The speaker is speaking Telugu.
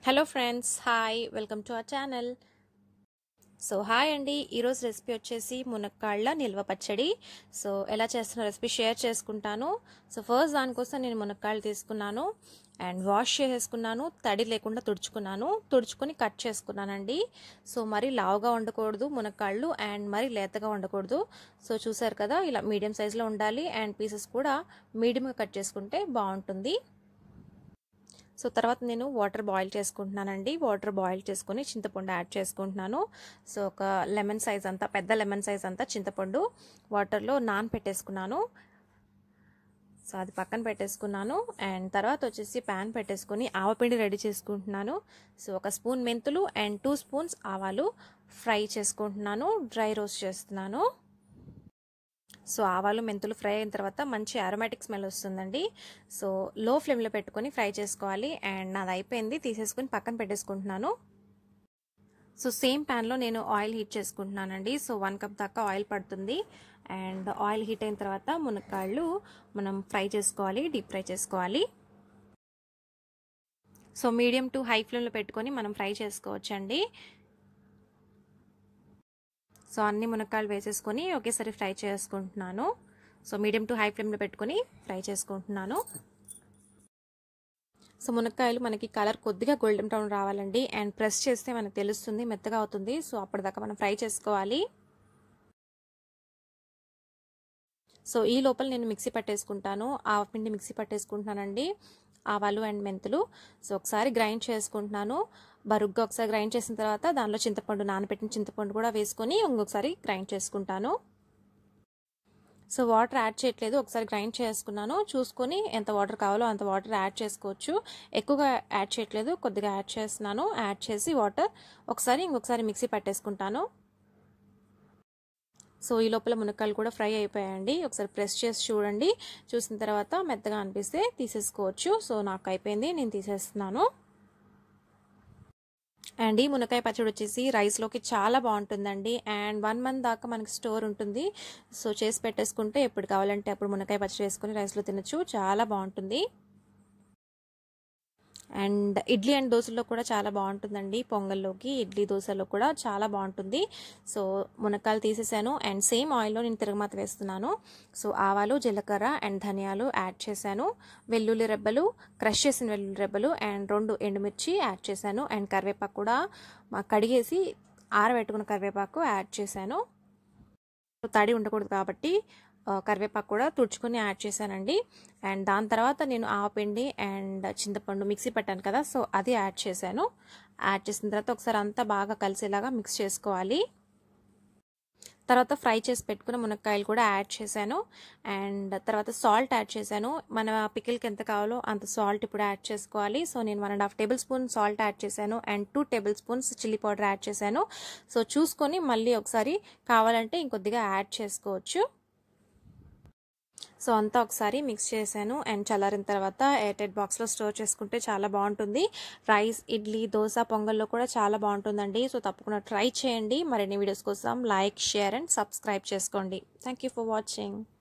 hello friends hi welcome to our channel so hi అండి ఈరోజు రెసిపీ వచ్చేసి మునక్కాళ్ళ నిల్వ పచ్చడి సో ఎలా చేస్తున్న రెసిపీ షేర్ చేసుకుంటాను సో ఫస్ట్ దానికోసం నేను మునక్కాళ్ళు తీసుకున్నాను అండ్ వాష్ చేసేసుకున్నాను తడి లేకుండా తుడుచుకున్నాను తుడుచుకొని కట్ చేసుకున్నానండి సో మరీ లావుగా ఉండకూడదు మునక్కాళ్ళు అండ్ మరీ లేతగా ఉండకూడదు సో చూసారు కదా ఇలా మీడియం సైజులో ఉండాలి అండ్ పీసెస్ కూడా మీడియంగా కట్ చేసుకుంటే బాగుంటుంది సో తర్వాత నేను వాటర్ బాయిల్ చేసుకుంటున్నానండి వాటర్ బాయిల్ చేసుకుని చింతపండు యాడ్ చేసుకుంటున్నాను సో ఒక లెమన్ సైజ్ అంతా పెద్ద లెమన్ సైజ్ అంతా చింతపండు వాటర్లో నాన్ పెట్టేసుకున్నాను సో అది పక్కన పెట్టేసుకున్నాను అండ్ తర్వాత వచ్చేసి ప్యాన్ పెట్టేసుకుని ఆవపిండి రెడీ చేసుకుంటున్నాను సో ఒక స్పూన్ మెంతులు అండ్ టూ స్పూన్స్ ఆవాలు ఫ్రై చేసుకుంటున్నాను డ్రై రోస్ట్ చేస్తున్నాను సో ఆవాలు మెంతులు ఫ్రై అయిన తర్వాత మంచి అరోమాటిక్ స్మెల్ వస్తుందండి సో లో ఫ్లేమ్లో పెట్టుకొని ఫ్రై చేసుకోవాలి అండ్ నాది అయిపోయింది తీసేసుకొని పక్కన పెట్టేసుకుంటున్నాను సో సేమ్ ప్యాన్లో నేను ఆయిల్ హీట్ చేసుకుంటున్నానండి సో వన్ కప్ దాకా ఆయిల్ పడుతుంది అండ్ ఆయిల్ హీట్ అయిన తర్వాత మునక్కాళ్ళు మనం ఫ్రై చేసుకోవాలి డీప్ ఫ్రై చేసుకోవాలి సో మీడియం టు హై ఫ్లేమ్లో పెట్టుకొని మనం ఫ్రై చేసుకోవచ్చండి సో అన్ని మునక్కాయలు వేసేసుకొని ఒకేసారి ఫ్రై చేసుకుంటున్నాను సో మీడియం టు హై ఫ్లేమ్లో పెట్టుకొని ఫ్రై చేసుకుంటున్నాను సో మునక్కాయలు మనకి కలర్ కొద్దిగా గోల్డెన్ బ్రౌన్ రావాలండి అండ్ ప్రెస్ చేస్తే మనకు తెలుస్తుంది మెత్తగా అవుతుంది సో అప్పటిదాకా మనం ఫ్రై చేసుకోవాలి సో ఈ లోపల నేను మిక్సీ పట్టేసుకుంటాను ఆవపిండి మిక్సీ పట్టేసుకుంటున్నానండి ఆవాలు అండ్ మెంతులు సో ఒకసారి గ్రైండ్ చేసుకుంటున్నాను బరుగ్గా ఒకసారి గ్రైండ్ చేసిన తర్వాత దానిలో చింతపండు నానబెట్టిన చింతపండు కూడా వేసుకొని ఇంకొకసారి గ్రైండ్ చేసుకుంటాను సో వాటర్ యాడ్ చేయట్లేదు ఒకసారి గ్రైండ్ చేసుకున్నాను చూసుకొని ఎంత వాటర్ కావాలో అంత వాటర్ యాడ్ చేసుకోవచ్చు ఎక్కువగా యాడ్ చేయట్లేదు కొద్దిగా యాడ్ చేస్తున్నాను యాడ్ చేసి వాటర్ ఒకసారి ఇంకొకసారి మిక్సీ పట్టేసుకుంటాను సో ఈ లోపల మునక్కాయలు కూడా ఫ్రై అయిపోయాయండి ఒకసారి ప్రెస్ చేసి చూడండి చూసిన తర్వాత మెత్తగా అనిపిస్తే తీసేసుకోవచ్చు సో నాకు అయిపోయింది నేను తీసేస్తున్నాను అండ్ ఈ మునక్కాయ పచ్చడి వచ్చేసి రైస్లోకి చాలా బాగుంటుందండి అండ్ వన్ మంత్ దాకా మనకి స్టోర్ ఉంటుంది సో చేసి పెట్టేసుకుంటే ఎప్పుడు కావాలంటే అప్పుడు మునక్కాయ పచ్చడి వేసుకొని రైస్లో తినచ్చు చాలా బాగుంటుంది అండ్ ఇడ్లీ అండ్ దోశలో కూడా చాలా బాగుంటుందండి పొంగల్లోకి ఇడ్లీ దోశలో కూడా చాలా బాగుంటుంది సో మునక్కాయలు తీసేసాను అండ్ సేమ్ ఆయిల్లో నేను తిరగమాత వేస్తున్నాను సో ఆవాలు జీలకర్ర అండ్ ధనియాలు యాడ్ చేశాను వెల్లుల్లి రెబ్బలు క్రష్ చేసిన వెల్లుల్లి రెబ్బలు అండ్ రెండు ఎండుమిర్చి యాడ్ చేశాను అండ్ కరివేపాకు కూడా కడిగేసి ఆరబెట్టుకున్న కరివేపాకు యాడ్ చేశాను తడి ఉండకూడదు కాబట్టి కరివేపాకు కూడా తుడుచుకొని యాడ్ చేశానండి అండ్ దాని తర్వాత నేను ఆవపిండి అండ్ చింతపండు మిక్సీ పెట్టాను కదా సో అది యాడ్ చేశాను యాడ్ చేసిన తర్వాత ఒకసారి అంతా బాగా కలిసేలాగా మిక్స్ చేసుకోవాలి తర్వాత ఫ్రై చేసి పెట్టుకున్న మునక్కాయలు కూడా యాడ్ చేశాను అండ్ తర్వాత సాల్ట్ యాడ్ చేశాను మన పికిల్కి ఎంత కావాలో అంత సాల్ట్ ఇప్పుడు యాడ్ చేసుకోవాలి సో నేను one and half tablespoon salt add చేశాను and two tablespoons chilli powder add చేశాను సో చూసుకొని మళ్ళీ ఒకసారి కావాలంటే ఇంకొద్దిగా యాడ్ చేసుకోవచ్చు సో అంతా ఒకసారి మిక్స్ చేశాను అండ్ చల్లారిన తర్వాత ఎయిర్టెడ్ బాక్స్లో స్టోర్ చేసుకుంటే చాలా బాగుంటుంది రైస్ ఇడ్లీ దోశ పొంగల్లో కూడా చాలా బాగుంటుందండి సో తప్పకుండా ట్రై చేయండి మరిన్ని వీడియోస్ కోసం లైక్ షేర్ అండ్ సబ్స్క్రైబ్ చేసుకోండి థ్యాంక్ ఫర్ వాచింగ్